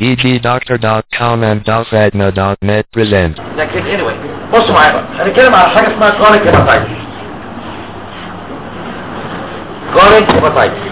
egdoctor.com and dofadna.net present. لكن anyway بصوا معايا بقى هنتكلم على حاجه اسمها chronic hepatitis chronic hepatitis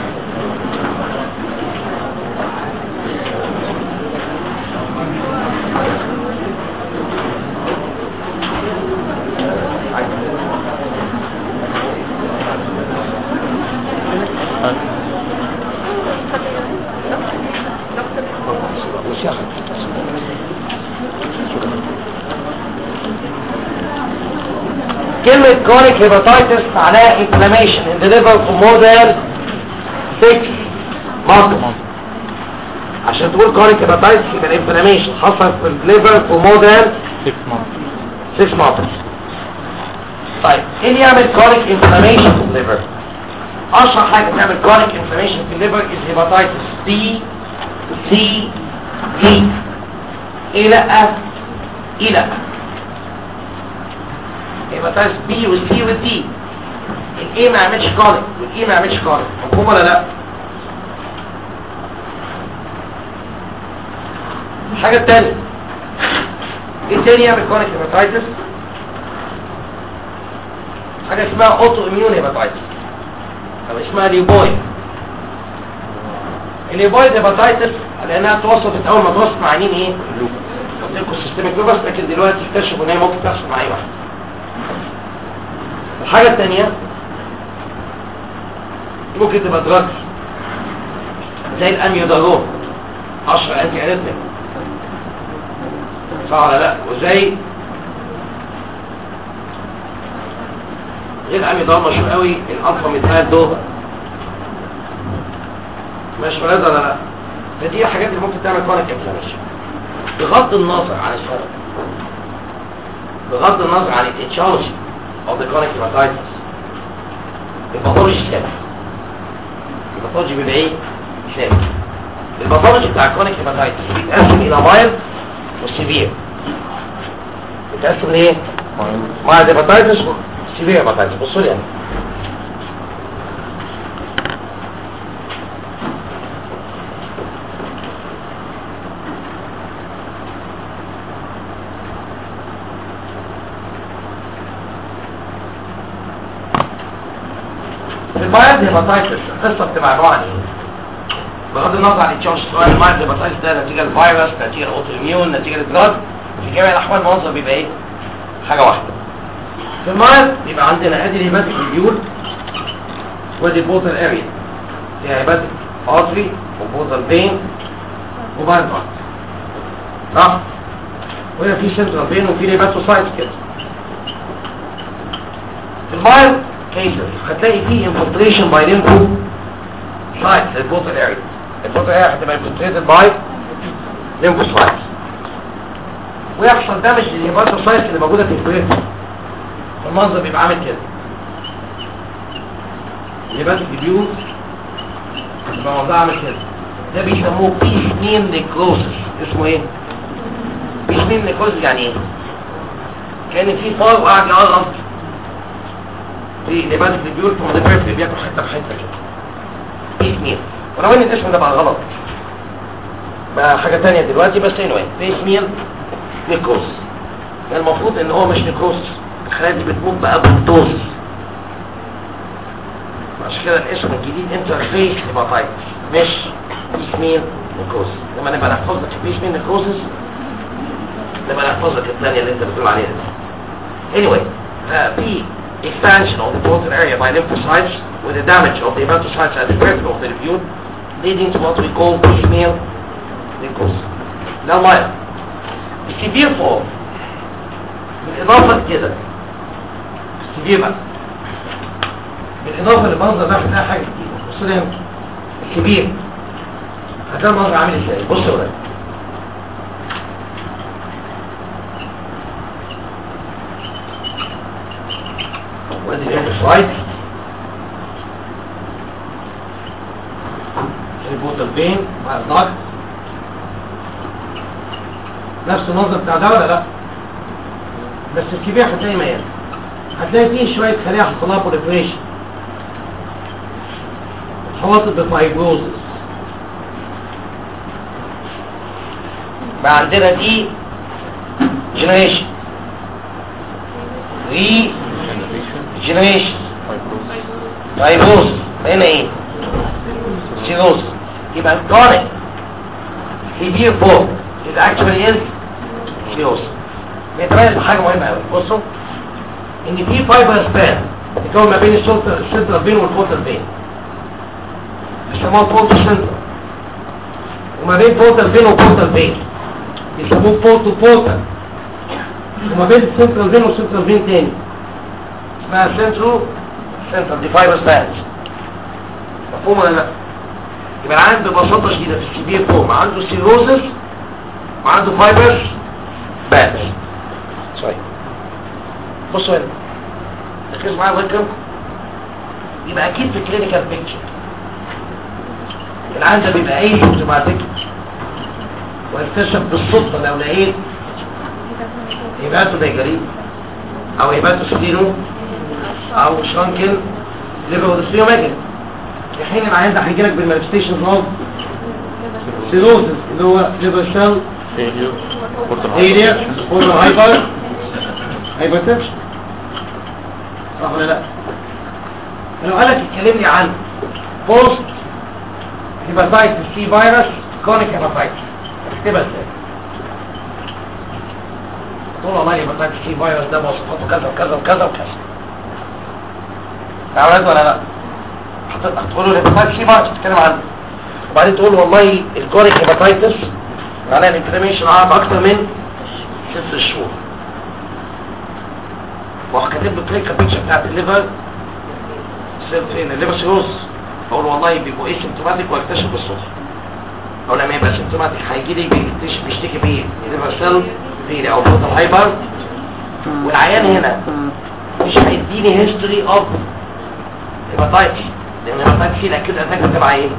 كلمة chronic hepatitis معناها inflammation in the liver for more than 6 months عشان تقول chronic hepatitis يبقى inflammation حصل في الليفر for more than 6 months طيب ايه اللي يعمل chronic inflammation في الليفر اشهر حاجة تعمل chronic inflammation في الليفر is hepatitis B C D ايه لا ايه لا هيباتايتس بي والسي والدي الاي ما يعملش كارك والاي ما يعملش كارك مفهوم ولا لا الحاجه الثانيه ايه تاني يعمل كارك هيباتايتس حاجه اسمها اوتو اميون هيباتايتس او اسمها ليبويد الليبويد هيباتايتس لانها توصفت اول ما توصف مع مين ايه قلت لكم سيستميك لوبس لكن دلوقتي اكتشفوا ان هي ممكن تحصل مع اي واحد الحاجة الثانية ممكن تبقى دراج زي الاميودارون اشهر انتي اريتميك صح ولا لا وزي غير الاميودارون مشهور قوي الالفا ميثايل دوبا مش ملاذ ولا لا فدي الحاجات اللي ممكن تعمل كونيك انفلاميشن بغض النظر عن السبب بغض النظر عن الاتشولوجي of the chronic hepatitis الباثولوجي ثابت الباثولوجي بيبقى ايه؟ ثابت الباثولوجي بتاع الكرونيك هيباتايتس بيتقسم الى مايلد وسيفير بيتقسم لايه؟ مايلد هيباتايتس وسيفير هيباتايتس بصوا لي هنا المايلد هيباتايتس القصه بتبقى عباره عن ايه؟ بغض النظر عن التشارج سؤال المايلد هيباتايتس ده نتيجه للفيروس نتيجه للاوتو اميون نتيجه للدراج في جميع الاحوال المنظر بيبقى ايه؟ حاجه واحده في المايلد بيبقى عندنا ادي الهيباتيك ريبيول وادي البوتال اريا فيها هيباتيك ارتري وبوتال بين وباين ارتري صح؟ وهنا في سنترال بين وفي هيباتوسايتس كده في المايلد كيسز هتلاقي فيه infiltration by lympho sites البوتال اريا البوتال اريا هتبقى infiltrated by lymphocytes ويحصل دامج للهيباتوسايتس اللي موجوده في البريد المنظر بيبقى عامل كده الهيباتيك ديبيوز بيبقى منظر عامل كده ده بيسموه بيس مين نيكروسس اسمه ايه؟ بيس مين نيكروسس يعني ايه؟ كان في فار وقاعد يقرب في لباس البيوت ومدفعت بياكل حته بحته كده اسمين ولو ان الاسم ده بقى غلط بقى حاجه تانية دلوقتي بس anyway في اسمين نيكروس المفروض ان هو مش نيكروس الخلايا دي بتموت بابوبتوز عشان كده الاسم الجديد انترفيس هيباتايتس مش اسمين نيكروس لما نبقى نحفظ لك في اسمين نيكروسس نبقى نحفظ لك الثانيه اللي انت بتقول عليها دي anyway في expansion of the portal area by lymphocytes with the damage of the hepatocytes at the periphery of the lipute leading to what we call piecemeal necrosis. Now my severe form بالإضافة لكده severe بقى بالإضافة للمنظر ده هتلاقي حاجة كتير بصوا لي هنا الكبير هتلاقي المنظر عامل ازاي بصوا يا ولاد وادي الانفرايد البوتل بين مع الضغط نفس المنظر بتاع ده ولا لا بس الكبير هتلاقي ميال هتلاقي فيه شوية خلايا حصل لها بوليفريشن اتحوطت بفايبروزس بقى عندنا دي جنريشن ري جنريشن فايبروز هنا ايه سيروز يبقى الكارك سيفير فوق يبقى اكشوالي از سيروز بيتميز بحاجه مهمه قوي بصوا ان في فايبر سبان يكون ما بين السنتر السنتر بين والفوتر بين بيسموه فوتو سنتر وما بين فوتر بين وفوتر بين بيسموه فوتو فوتر وما بين السنترال بين والسنترال بين تاني اسمها سنترو سنتر دي فايبر سبانز مفهوم ولا لا يبقى العيان ببساطه شديده في السي بي فوق عنده سيروزس وعنده فايبر بانز صحيح بصوا هنا ركزوا معايا الله يكرمكم يبقى اكيد في كلينيكال بيكتشر العيان ده بيبقى ايه اوتوماتيك واكتشف بالصدفه لو لقيت هيباتو دايجرين او هيباتو ستينو او شرانكن ليفر ماجن في حين العيان ده هيجي لك بالمانيفستيشنز اوف سيروزس اللي هو ليفر سيل هيليا بورتال هايبر هايبرتنشن صح ولا لا لو قالك اتكلمني عن بوست هيباتايتس سي فيروس كونيك هيباتايتس اكتبها ازاي تقول والله هيباتايتس سي فيروس ده مواصفاته كذا وكذا وكذا وكذا تعرف ولا لا هتقول له هيباتايتس سي فيروس تتكلم عنه وبعدين تقول والله الكونيك هيباتايتس معناها الانفلاميشن قعد اكتر من ست شهور وراح كاتب له كليك بيكتشر بتاعت الليفر سيل فين الليفر سيروز اقول والله بيبقوا ايه سيمتوماتيك واكتشف بالصدفه او لما يبقى سيمتوماتيك هيجي لي بيكتشف بيشتكي بايه الليفر سيل فين او بوتال هايبر والعيان هنا مش هيديني هيستوري اوف هيباتايتس لان الهيباتايتس دي اكيد اتاك تبع ايه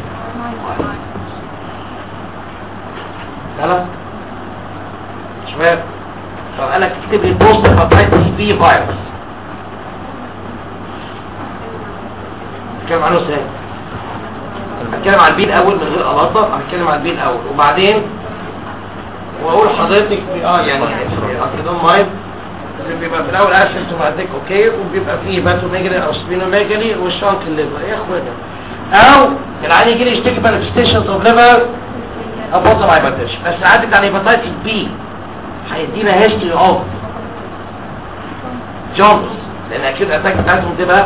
خلاص شباب طب انا اكتب لي بوست هيباتايتس بي فيروس اتكلم عنه ازاي هتكلم على البي الاول من غير غلطه هتكلم على البي الاول وبعدين واقول لحضرتك اه يعني اصل مايند بيبقى في الاول اسيمتوماتيك اوكي وبيبقى فيه باتوميجري او سبينوميجري والشنك الليفر يا اخوانا او العيان يجي لي يشتكي مانيفستيشنز اوف ليفر او بوتل هايبرتنشن بس عدت على هيباتايتس بي هيدينا هيستوري اوف جونز لان اكيد الاتاك بتاعتهم تبقى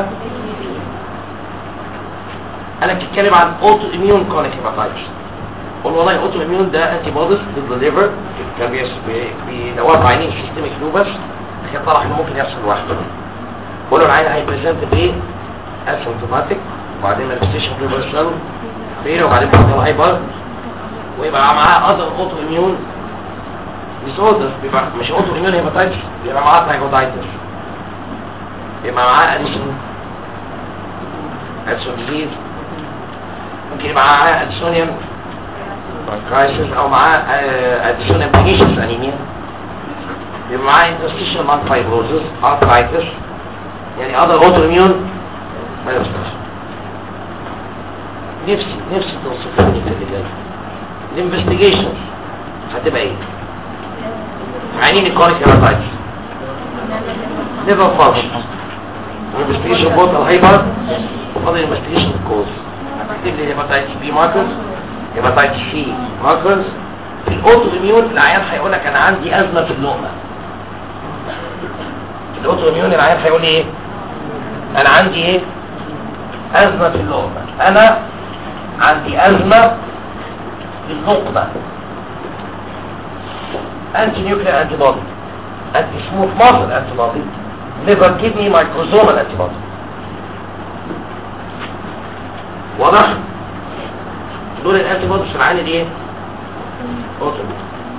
انا بتتكلم عن اوتو اميون كونيك هيباتايتس قول والله اوتو اميون ده انتي بوديز ضد الليفر كان بيدور عينين سيستميك لوبس لكن طلع انه ممكن يحصل لوحده قول له العين هيبريزنت بايه اسيمتوماتيك وبعدين مانيفستيشن ليفر سيل فين وبعدين بطل هايبر ويبقى معاه اذر اوتو اميون ديسوردر بيبقى مش اوتو اميون هيباتايتس بيبقى معاه تايكودايتس يبقى معاه اديسون اديسون ديزيز ممكن يبقى معاه اديسونيوم كرايسيس او معاه اديسونيوم بينيشس انيميا يبقى معاه انترستيشن مان فايبروزس ارثرايتس يعني اذر اوتو اميون ما يستشفى نفسي نفسي توصفني في اللي جاي الانفستيجيشن هتبقى ايه عينين الكونيك هيباتايتس ليفر فانكشن انفستيجيشن بوتال هايبر وفضل انفستيجيشن كوز هتكتب لي هيباتايتس بي ماركرز هيباتايتس سي ماركرز في الاوتو اميون العيان هيقول لك انا عندي ازمه في اللقمه في الاوتو اميون العيان هيقول لي ايه انا عندي ايه ازمه في اللقمه انا عندي ازمه في اللقمه انتي نيوكلير انتي بودي انتي سموث ماسل انتي بودي ليفر كيدني مايكروزومال انتي بودي واضح دول الانتي بوديز في العين دي ايه اوتومي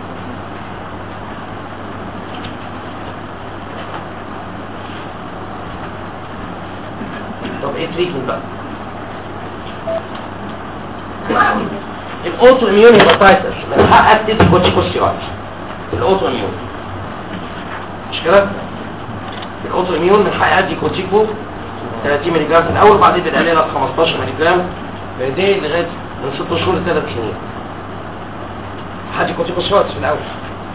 طب ايه تريتمنت بقى الاوتو اميون هيباتايتس من حقك تدي كورتيكوستيرويد الاوتو اميون مش كده الاوتو اميون من حقك ادي كورتيكو 30 ملي جرام في الاول بعدين بنقللها ل 15 ملي جرام بعدين لغايه من 6 شهور لثلاث سنين هدي كورتيكوسترويدز في الاول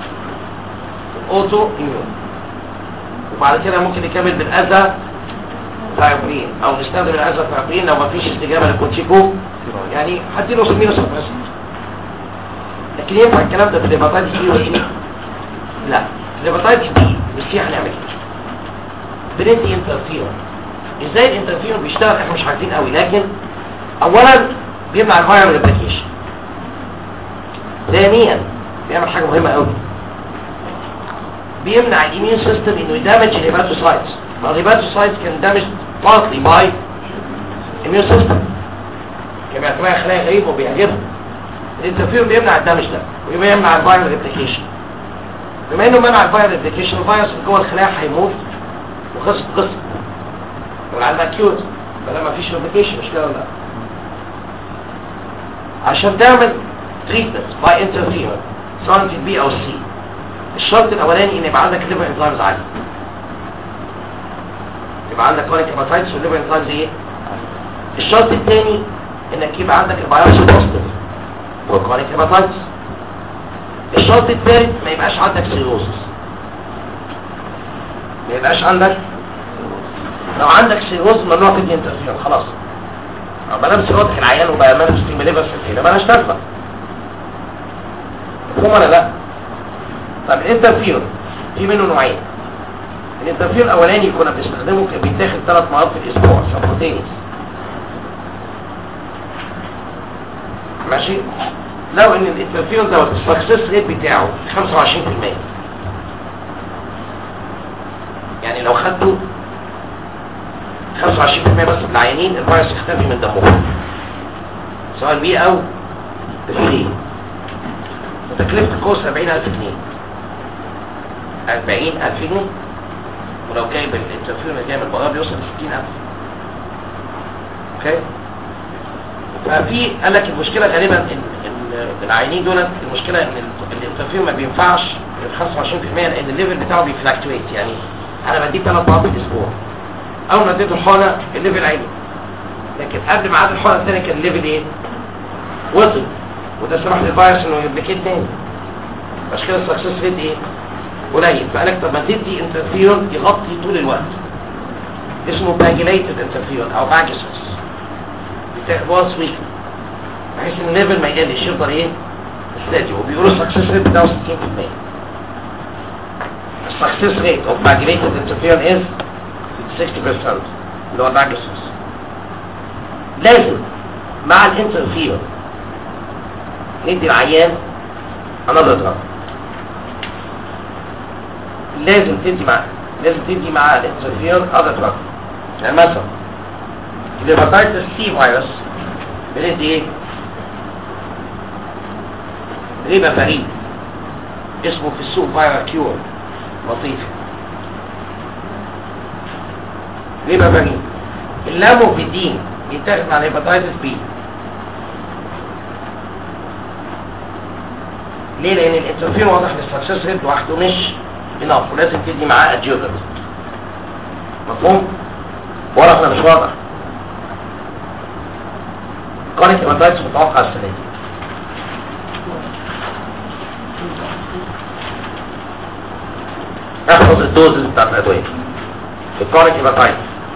اوتو اميون وبعد كده ممكن نكمل بالاذى ثايروبرين او نستخدم الاذى ثايروبرين لو مفيش استجابه للكورتيكو يعني هديله سمينو سبريسنت لكن ينفع الكلام ده في الهيباتايتس بي وايه لا الهيباتايتس بي بالسي هنعمل ايه بندي انترفيرون ازاي الانترفيرون بيشتغل احنا مش عارفين قوي لكن اولا بيمنع الفيرال ريبليكيشن ثانيا بيعمل حاجه مهمه قوي بيمنع الاميون سيستم انه يدمج الهيباتوسايتس ما الهيباتوسايتس كان دامج partly باي immune system كان بيعتبرها خلايا غريبه وبيهاجمها الانترفيرون بيمنع الدمج ده وبيمنع الفيرال ريبليكيشن بما انه منع الفيرال ريبليكيشن الفيروس اللي جوه الخلايا هيموت وخلصت قصه والعلم اكيوت فلا ما فيش ريبليكيشن مش كده ولا لا عشان تعمل تريتمنت باي انترفيرون سواء في البي او السي الشرط الاولاني ان يبقى عندك ليفر انزيمز عالي يبقى عندك كرونيك هيباتايتس والليفر انزيمز ايه الشرط الثاني انك يبقى عندك البيوبسي بوزيتيف والكرونيك هيباتايتس الشرط الثالث ما يبقاش عندك سيروزس ما يبقاش عندك لو عندك سيروز ممنوع تدي انترفيرون خلاص او ما دام سيروتك العيان وبقى مانج ستيميليفر في الفيلة مالهاش لازمه مفهوم ولا لا؟ طب الانترفيرون في منه نوعين الانترفيرون الاولاني كنا بنستخدمه كان بيتاخد ثلاث مرات في الاسبوع سبوتينيس ماشي لو ان الانترفيرون دوت السكسس ريت بتاعه 25% يعني لو خدته 25% بس من العيانين الفيروس يختفي من دمهم سواء بي او بفيلين وتكلفة الكورس 40000 جنيه 40000 جنيه ولو جايب الانترفيرون اللي جاي من بره بيوصل ل 60000 اوكي ففي قال لك المشكله غالبا ان ان العيانين دول المشكله ان ال- الانترفيرون ما بينفعش ال 25% لان الليفل بتاعه بيفلاكتويت يعني انا بديه ثلاث مرات في الاسبوع اول ما اديته الحقنه الليفل عالي لكن قبل ما عاد الحقنه الثانيه كان الليفل ايه وصل وده سمح للفيروس انه يبليكيت تاني عشان كده السكسس ريت ايه قليل فقال لك طب ما تدي انترفيرون يغطي طول الوقت اسمه باجيليتد انترفيرون او باجيسس بتاخد ويك بحيث ان الليفل ما يقلش يفضل ايه ستادي وبيقولوا السكسس ريت بتاعه 60% السكسس ريت اوف باجيليتد انترفيرون از 60% اللي هو الباجيسس لازم مع الانترفيرون ندي العيان another drug لازم تدي مع لازم تدي مع الانترفيرون other drug يعني مثلا الهيباتايتس سي فيروس بندي ايه؟ ريبا فريد اسمه في السوق فايرال كيور لطيف ريبا فريد اللاموفيدين بيتاخد مع الهيباتايتس بي ليه لان الانترفير واضح ان السكسس ريت لوحده مش اناف ولازم تدي معاه ادجوفنت مفهوم واضح ولا مش واضح كونيك هيباتايتس متوقع السنه دي احفظ الدوزز بتاعت الادويه الكونيك هيباتايتس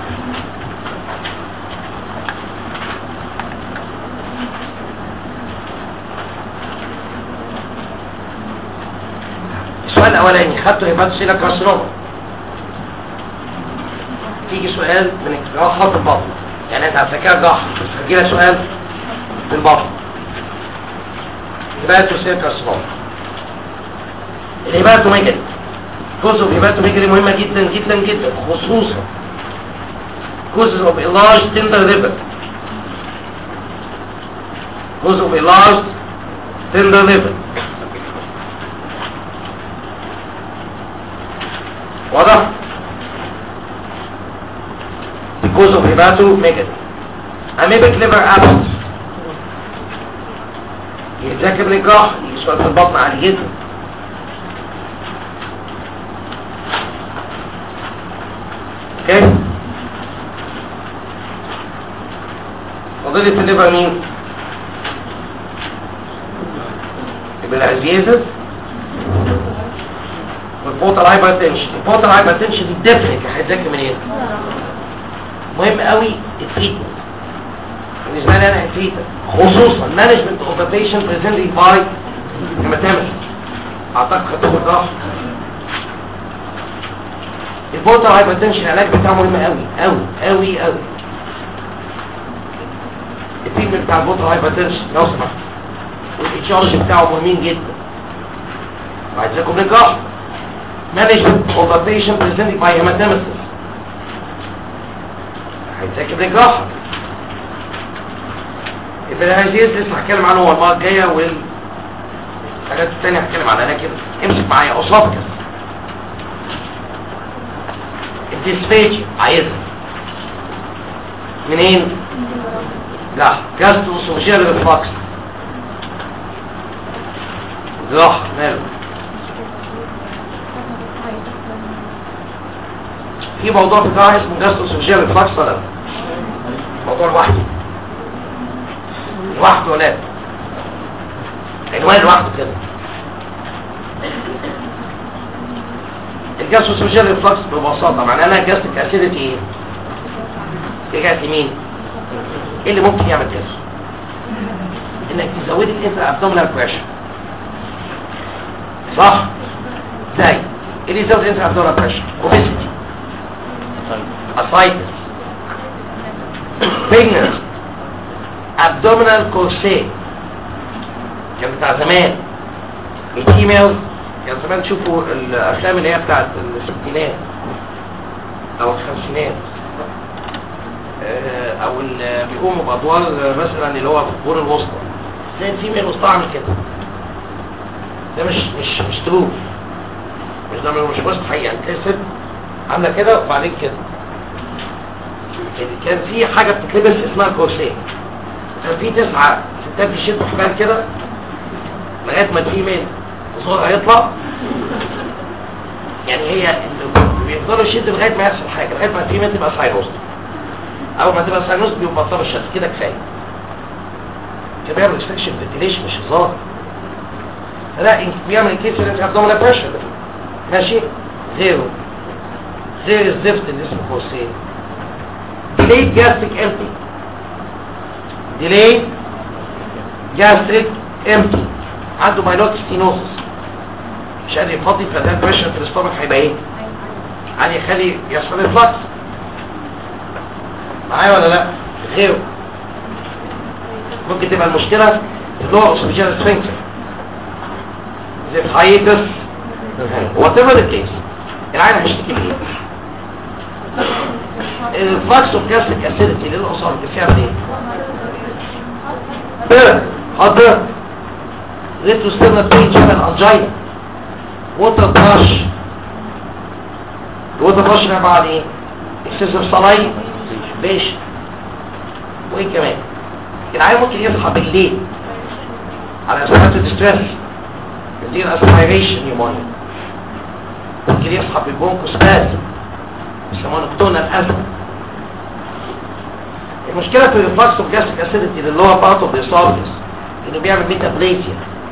السؤال الاولاني خدته هيباتوسيلا كارسينوما تيجي سؤال من اختراع خط البطن يعني انت هتذاكر جحر بس هتجيلك سؤال في البطن هيباتوسيلا كارسينوما الهيباتوميجري كوز اوف هيباتوميجري مهمه جدا جدا جدا خصوصا causes of enlarged tender liver cause of enlarged tender liver واضح because of hepatomegaly amoebic liver abscess يتذاكر الجراح يجي سؤال في البطن عالي جدا اوكي فضيلة الليفر مين يبقى الازيازس والبوتال هايبرتنشن البوتال هايبرتنشن دي ديفنت هيتذاكر منين مهم قوي التريتمنت بالنسبه لي انا التريتمنت خصوصا مانجمنت اوف ذا بيشنت بريزنتلي باي هيماتيمس اعتقد خدتوا بالراحه البوتال هايبرتنشن العلاج بتاعه مهم قوي قوي قوي قوي التريتمنت بتاع البوتال هايبرتنشن لو سمحت والاتشارج بتاعه مهمين جدا وعايزاكم نقرا management of a patient presented by hematemesis هيتذاكر نقراها البلهازيز لسه هتكلم عنه هو المره الجايه والحاجات الثانيه هتكلم عنها لكن امسك معايا اسوفكس الديسفيجي عايزها منين؟ لا جاستروسوجيال ريفلكس جراحة ماله في موضوع في الجراحة اسمه جاستروسوجيال ريفلكس ولا لا؟ موضوع لوحده لوحده ولا لا؟ عنوان لوحده كده الجاستروسوجيال ريفلكس ببساطة معناه انها جاستريك اسيدتي ايه؟ رجعت يمين ايه اللي ممكن يعمل كده؟ انك تزود الانتر ابدومينال بريشر صح ازاي ايه اللي يزود الانتر ابدومينال بريشر اوبيسيتي اسايتس بيجنس ابدومينال كورسيه كان بتاع زمان الكيمياء كان زمان تشوفوا الافلام اللي هي بتاعت الستينات او الخمسينات آه، او اللي بيقوموا بادوار مثلا اللي هو في القرون الوسطى تلاقي الفيميل الوسطى عامل كده ده مش مش مش تروف مش ده مش وسط حقيقي يعني تلاقي ست عامله كده وبعدين كده كان في حاجه بتتلبس اسمها كورسيه كان في تسعه ستات بيشدوا حبال كده لغايه ما الفيميل صورها يطلع يعني هي اللي بيفضلوا يشدوا لغايه ما يحصل حاجه لغايه ما الفيميل تبقى ساينوست اول ما تبقى ساينوست بيبقى بطل الشد كده كفايه كده بيعمل ريستكشن فنتيليشن مش هزار لا إن- بيعمل كيس اللي ابدومينال بريشر ماشي غيره غير الزفت اللي اسمه كورسين ديلي جاستريك امتي ديلي جاستريك امتي عنده مايلوت ستينوسس مش قادر يفضي فده البريشر في الاستومك هيبقى ايه يعني يخلي يحصل الفلكس معايا ولا لا غيره ممكن تبقى المشكلة في اللور اوسوفيجيال سفنكتر زي الهايتس وات ايفر الكيس العين هيشتكي من ايه الفلكس اوف جاستريك اسيدتي للاصابع بتعمل ايه بيرن هات ريتروستيرنال بين شبه الانجينا ووتر براش الوتر براش ده عباره عن ايه اكسسيف صلاي ليش وايه كمان العيان ممكن يصحى بالليل على اسباب ستريس يصير اسبيريشن نيمونيا ممكن يصحى بالبونكوسباز يسموه نكتونال ازمه المشكله في الريفلكس اوف جاستريك اسيدتي اللي هو بارت اوف ذا انه بيعمل ميتابليزيا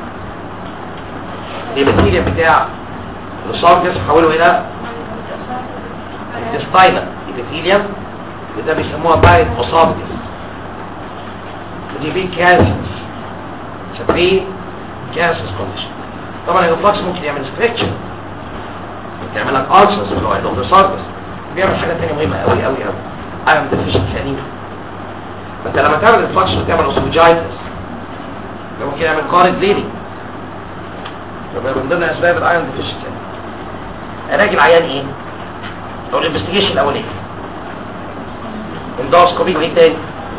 البكتيريا بتاع الاسوفجس حوله الى intestinal epithelium وده بيسموها بايت اسوفجس ودي بي كانسس سبري كانسس كونديشن طبعا الريفلكس ممكن يعمل ستريكشن ممكن يعمل لك ulcers اللي هو الاسوفجس بيعمل حاجه ثانيه مهمه قوي قوي قوي ايرون ديفيشنسي انيميا فانت لما تعمل ريفلكس وتعمل اسوفجايتس ده ممكن يعمل كارد بليدنج يبقى من ضمن اسباب الايرون ديفيشنسي علاج العيان ايه او الانفستيجيشن الاوليه اندوسكوبي وايه تاني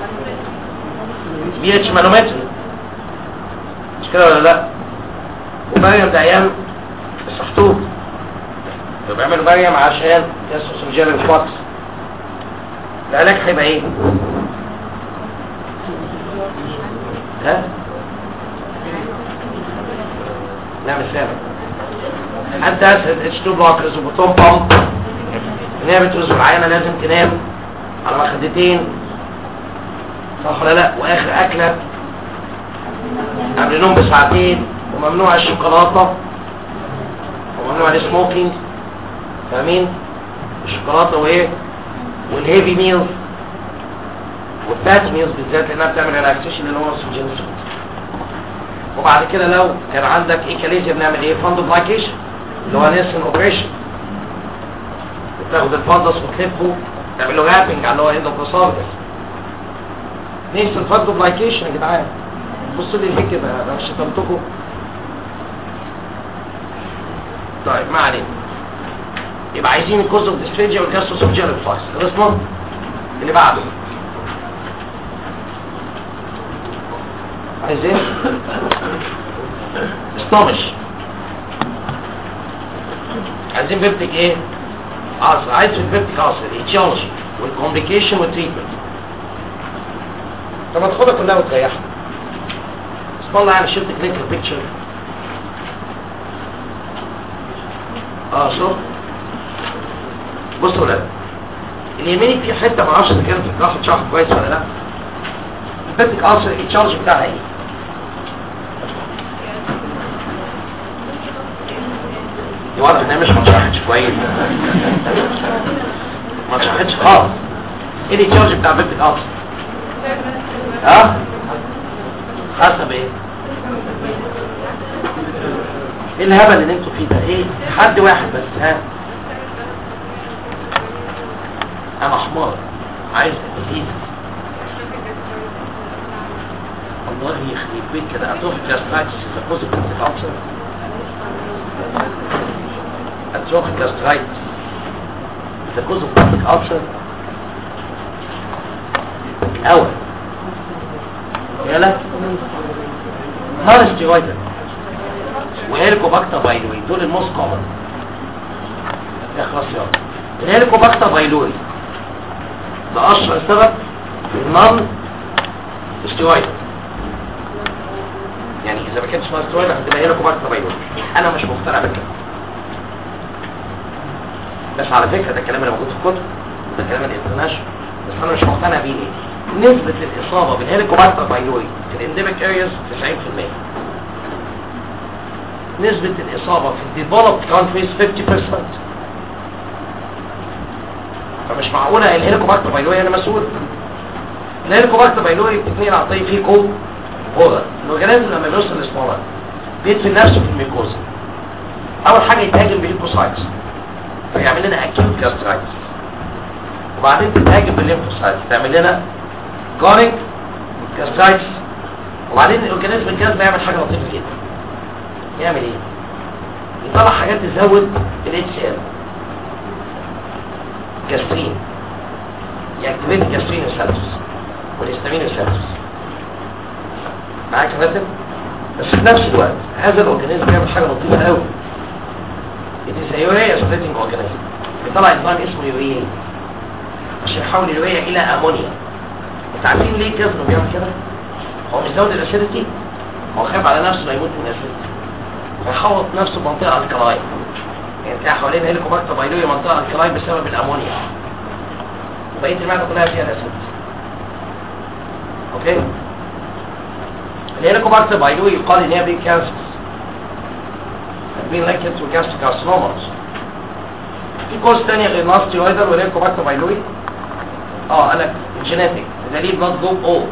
بي اتش مانومتري مش كده ولا لا ومريم ده ايام السحتوت بيعملوا مريم عشان يسوسوجيال ريفلكس العلاج هيبقى ايه ها لا مش سامع حتى اسهل اتش 2 بلوكرز وبطون بامب ان هي بتوز العينه لازم تنام على مخدتين صح ولا لا واخر اكله قبل النوم بساعتين وممنوع الشوكولاته وممنوع السموكينج فاهمين الشوكولاته وايه والهيفي ميلز والفات ميلز بالذات لانها بتعمل ريلاكسيشن للنورس والجنس وبعد كده لو كان عندك ايكاليزيا بنعمل ايه فاندو بلايكيشن اللي هو نيسن اوبريشن بتاخد الفندس وتلفه تعمل له رابنج على اللي هو اندوبروسارجس نيسن فاندو بلايكيشن يا جدعان بصوا لي ليه كده انا مش شتمتكم طيب ما علينا يبقى عايزين الكوز اوف ديستريجيا والجاستروس اوف جيرل فايس خلصنا اللي بعده عايزين استومش عايزين بيبتك ايه عصر عايز في البيبتك عصر ايتيولوجي والكومبليكيشن والتريتمنت طب ما تاخدها كلها وتريحها اسم الله يعني شفت كليك البيكتشر اه شوف بصوا ولاد اليميني في حته ما اعرفش اذا كانت بتاخد شرح كويس ولا لا البيبتك عصر التشارج بتاعها ايه دي واضح انها مش ما اتشرحتش كويس ما اتشرحتش خالص ايه التشارج بتاع البيبتك عصر ها حسب ايه ايه الهبل اللي انتوا فيه ده ايه حد واحد بس ها انا حمار عايز تقليد والله يخليك بيت كده اتروفيك جاسترايتس اذا كوزك كنت العصر اتروفيك جاسترايتس اذا كوزك كنت العصر الاول يلا نار ستيرويدال وهيليكوباكتر بايلوري دول الموست كومن اخلص يلا الهيليكوباكتر بايلوري ده اشهر سبب في النار ستيرويدال يعني اذا ما كانتش نار ستيرويدال هتبقى هيليكوباكتر بايلوري انا مش مقتنع بكده بس على فكره ده الكلام اللي موجود في الكتب ده كلام الانترناشونال بس انا مش مقتنع بيه ايه نسبة الإصابة بالهيليكوباكتر بايلوري في الانديميك ارياز 90% نسبة الإصابة في الديفلوبد كونتريز 50% فمش معقولة الهيليكوباكتر بايلوري أنا مسؤول الهيليكوباكتر بايلوري بتتنقل عن طريق فيه كود غدد الأورجانيزم لما بيوصل للسمولات بيدفن نفسه في الميكوزا أول حاجة يتهاجم بالليمفوسايتس فيعمل لنا أكيوت جاسترايتس وبعدين تتهاجم بالليمفوسايتس تعمل لنا كونيك جاسترايتس وبعدين الاورجانيزم الجهاز بيعمل حاجه لطيفه جدا يعمل ايه يطلع حاجات تزود ال HCl جاسترين يأكتيفيت الجاسترين السادس والهستامين السادس معاك يا فندم بس في نفس الوقت هذا الاورجانيزم بيعمل حاجه لطيفه قوي It is a urea splitting organism بيطلع انزيم اسمه يوريا عشان يحول اليوريا الى امونيا انت عارفين ليه الجزم بيعمل كده هو مش زود الاسيديتي هو خايف على نفسه لا يموت من الاسيديتي فيحوط نفسه بمنطقه الكلاي يعني تلاقي حوالين هيليكوباكتر بايلوري منطقه الكلاي بسبب الامونيا وبقيه المعده كلها فيها الاسيديتي اوكي الهيليكوباكتر بايلوري يقال ان هي بين كانسرز بين لايكتس وكاستيك كارسينوماز في كوز ثانيه غير ناستيويدر والهيليكوباكتر بايلوري اه قال لك الجينيتيك دليل blood group O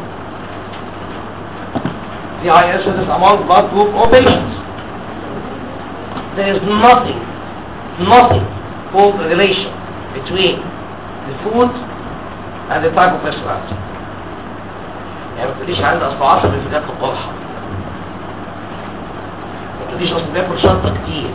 the high incidence among blood group O patients there is nothing nothing called a relation between the food and the type of restaurant يعني ما تقوليش عندي اصل عصب في جات القرحه ما تقوليش اصل بياكل شطه كتير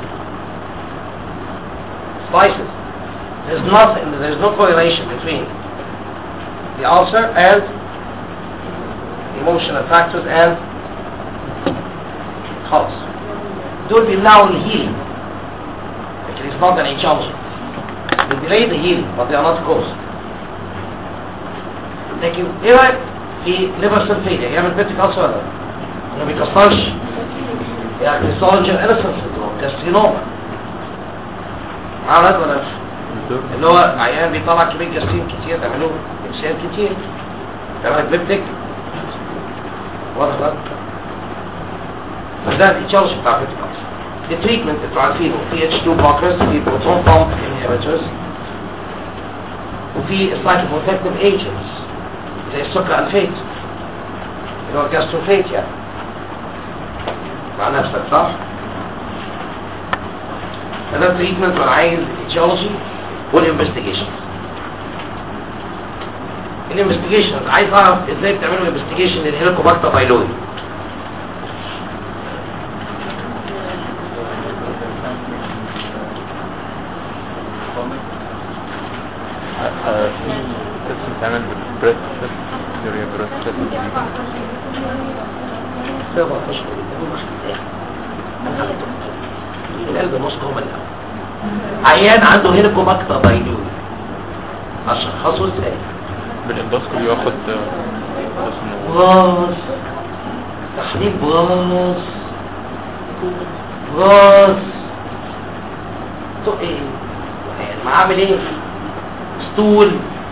spices there's nothing there's no correlation between the ulcer and emotional factors and خلاص دول بيمنعوا الهيلينج لكن it's not an etiology they delay the healing but they are not cause لكن ايه رايك في liver cell failure يعمل بيتك ulcer ولا لا؟ ما بيكسرش يعني soldier innocent syndrome كاسترينوما معاه ولاد ولا مش؟ اللي هو عيان بيطلع كمية جاستين كتير تعمله انسان كتير تعملك بيبتك واضح بقى بس ده الاتشارج بتاع بيبتيك ألسر التريتمنت انتوا عارفينه في اتش 2 بلوكرز في بروتون بامب انهبيتورز وفي سايكلوبروتكتيف ايجنتس زي السكر الفيت اللي هو الجاستروفيت يعني مع نفسك صح؟ فده التريتمنت وانا عايز الاتشيولوجي والانفستيجيشن الانفستيجيشن عايز اعرف ازاي بتعملوا انفستيجيشن للهيليكوباكتر بايلوري تست بتعمل بالبريس تست يوريا بريس تست سبع اشهر القلب مش كومن عيان عنده هيليكوباكتر بايلوري اشخصه ازاي بالاندوسكوبي واخد آه، اسمه براس تحليل براس براس تو ايه يعني ما عامل ايه ستول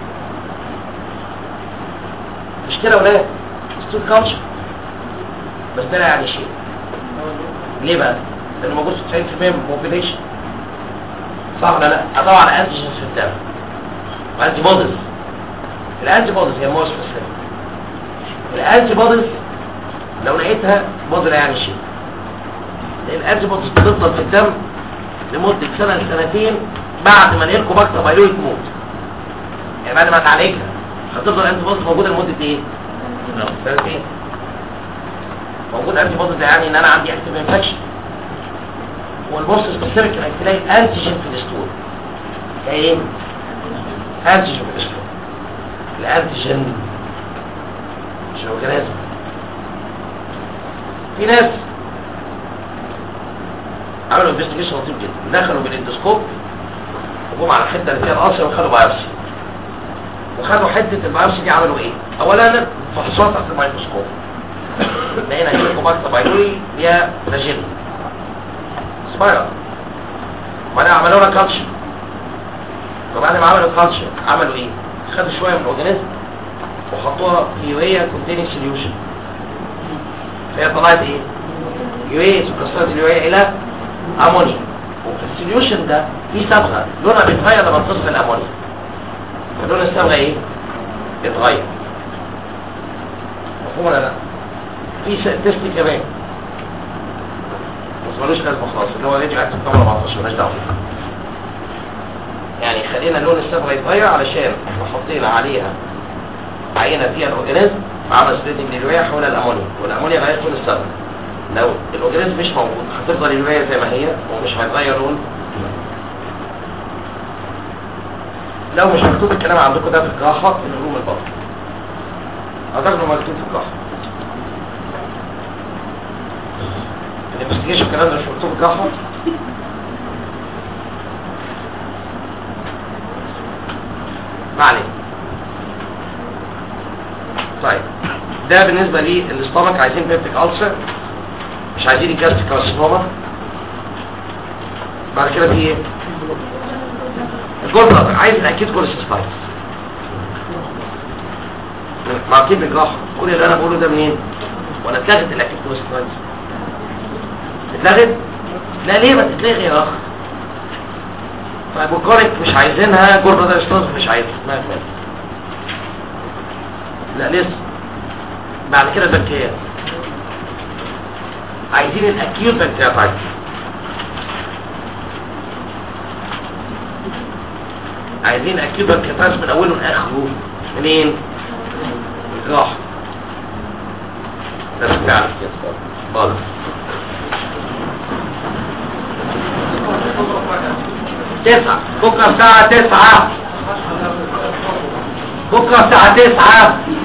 مش كده ولا إيه؟ ستول كالتشر بس ده لا يعني شيء ليه بقى لانه موجود في 90% من البوبيليشن صح ولا لا ادور على انتيجنز في الدم وانتي بوديز الانتي بوديز هي موست سبيسيفيك الانتي بوديز لو لقيتها بودي لا يعني شيء لان الانتي بوديز بتفضل في الدم لمده سنه لسنتين بعد ما الهيلكوباكتر بايلوري تموت يعني بعد ما تعالجها هتفضل الانتي بوديز موجوده لمده ايه؟ سنتين موجود انتي بوديز ده يعني ان انا عندي اكتيف انفكشن والبوست سبيسيفيك انك تلاقي انتيجين في الستول ايه؟ انتيجين في الستول الانتيجين مش الاورجانيزم في ناس عملوا انفستيجيشن لطيف جدا دخلوا بالاندوسكوب وجم على الحته اللي فيها القصر وخدوا بايوبسي وخدوا حته البايوبسي دي عملوا ايه؟ اولا فحصات تحت الميكروسكوب لقينا هيليكوباكتر بايلوري ليها فاجينا سبايرال وبعدين عملوا لها كالتشر وبعد ما عملوا كالتشر عملوا ايه؟ خدوا شويه من الاورجانيزم وحطوها في يوريا كونتيننج سوليوشن فهي طلعت ايه؟ يوريا تكسرت اليوريا الى امونيا وفي السوليوشن ده في صبغه لونها بيتغير لما تصل الامونيا فلون الصبغه ايه؟ بيتغير مفهوم ولا لا؟ في س- تيست كمان بس ملوش لازمه خلاص اللي هو راديو اكتف كاميرا 14 مالناش دعوه بيه. يعني خلينا لون الصبغه يتغير علشان احنا حطينا عليها عينه فيها الاورجانيزم عمل سبريدنج للوعيه حول الامونيا والامونيا غيرت لون الصبغه لو الاورجانيزم مش موجود هتفضل الوعيه زي ما هي ومش هيتغير لون لو مش مكتوب الكلام عندكم ده في الجراحه في العلوم البطن اعتقد انه مكتوب في الجراحه الانفستيجيشن الكلام ده مش مكتوب في الجراحه ما علينا طيب ده بالنسبه لي الاستامك عايزين بيبتيك ألسر مش عايزين الجاستيك كارسينوما بعد كده في ايه الجول بلادر عايز الاكيد كوليسيستايتس معطين بالجراحه كل اللي انا بقوله ده منين ولا اتلغت الاكيد كوليسيستايتس اتلغت لا ليه ما تتلغي يا اخ طيب والكوريك مش عايزينها جول بلادر ستونز مش عايزها ما يكمل لا لسه بعد كده البنكرياس عايزين الاكيوت بنكرياتايتس عايزين اكيوت بنكرياتايتس من اوله لاخره منين الجراحه بس فعلا كده خالص تسعة بكرة الساعة تسعة بكرة الساعة تسعة